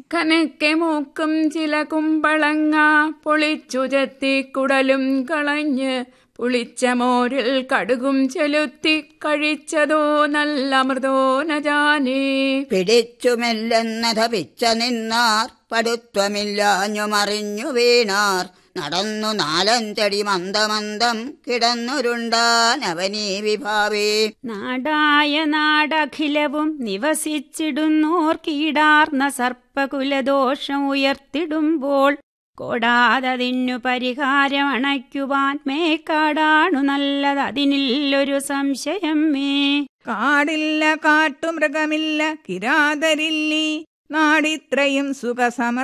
കനക്കെ മൂക്കും ചില കുമ്പളങ്ങ പൊളിച്ചു ചെത്തിക്കുടലും കളഞ്ഞ് പുളിച്ച മോരിൽ കടുകും ചെലുത്തി കഴിച്ചതോ നല്ല മൃദോ നജാനേ പിടിച്ചുമെല്ലെന്നത പിച്ച നിന്നാർ പടുത്വമില്ലാഞ്ഞു മറിഞ്ഞു വീണാർ നടന്നു നാലഞ്ചടി മന്ദമന്ദം കിടന്നുരുണ്ടാൻ അവനീ വിഭാവേ നാടായ നാടഖിലവും നിവസിച്ചിടുന്നോർ കീടാർന്ന സർപ്പകുലദോഷം ഉയർത്തിടുമ്പോൾ കോടാതതിനു പരിഹാരം അണയ്ക്കുവാൻ മേക്കാടാണു നല്ലത് അതിനില്ലൊരു സംശയം മേ കാടില്ല കാട്ടുമൃഗമില്ല കിരാതരില്ലി നാടിത്രയും സുഖസമൃദ്ധ